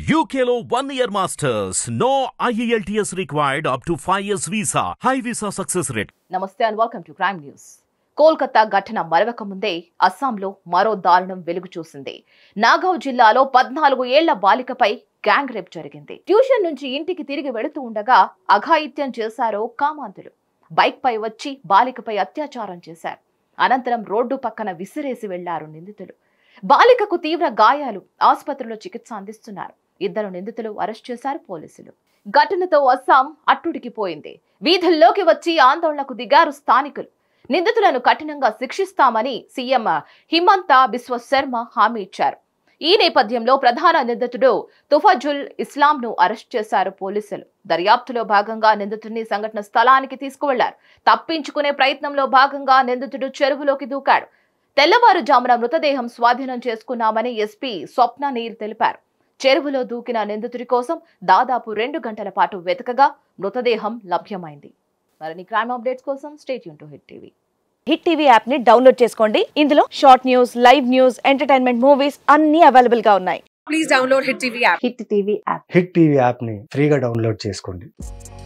UKLO one year masters. No IELTS required up to 5 years visa. High visa success rate. నమస్తే and welcome to crime news Kolkata ఘటన మరవక ముందే అస్సాంలో మరో దారుణం వెలుగు చూసింది నాగౌ జిల్లాలో పద్నాలుగు ఏళ్ల బాలికపై గ్యాంగ్ రేప్ జరిగింది ట్యూషన్ నుంచి ఇంటికి తిరిగి వెళుతూ ఉండగా అఘాయిత్యం చేశారో కామాంతులు బైక్ పై వచ్చి బాలికపై అత్యాచారం చేశారు అనంతరం రోడ్డు పక్కన విసిరేసి వెళ్లారు నిందితులు బాలికకు తీవ్ర గాయాలు ఆసుపత్రిలో చికిత్స అందిస్తున్నారు ఇద్దరు నిందితులు అరెస్ట్ చేశారు పోలీసులు ఘటనతో అస్సాం అట్టుడికిపోయింది వీధుల్లోకి వచ్చి ఆందోళనకు దిగారు స్థానికులు నిందితులను కఠినంగా శిక్షిస్తామని సీఎం హిమంత బిశ్వ శర్మ హామీ ఇచ్చారు ఈ నేపథ్యంలో ప్రధాన నిందితుడు తుఫజుల్ ఇస్లాంను అరెస్ట్ చేశారు పోలీసులు దర్యాప్తులో భాగంగా నిందితుడిని సంఘటన స్థలానికి తీసుకువెళ్లారు తప్పించుకునే ప్రయత్నంలో భాగంగా నిందితుడు చెరువులోకి దూకాడు తెల్లవారుజామున మృతదేహం స్వాధీనం చేసుకున్నామని ఎస్పీ స్వప్న నీర్ తెలిపారు చెరువులో దూకిన నిందితుడి కోసం దాదాపు రెండు గంటల పాటు వెతకగా మృతదేహం లభ్యమైంది మరిన్ని క్రైమ్ అప్డేట్స్ కోసం stay tuned to Hit TV TV TV app download చేసుకోండి ఇందులో short news live news entertainment movies అన్ని అవైలబుల్ గా ఉన్నాయి please download Hit TV app. Hit TV app Hit TV యాప్ని ఫ్రీగా డౌన్లోడ్ చేసుకోండి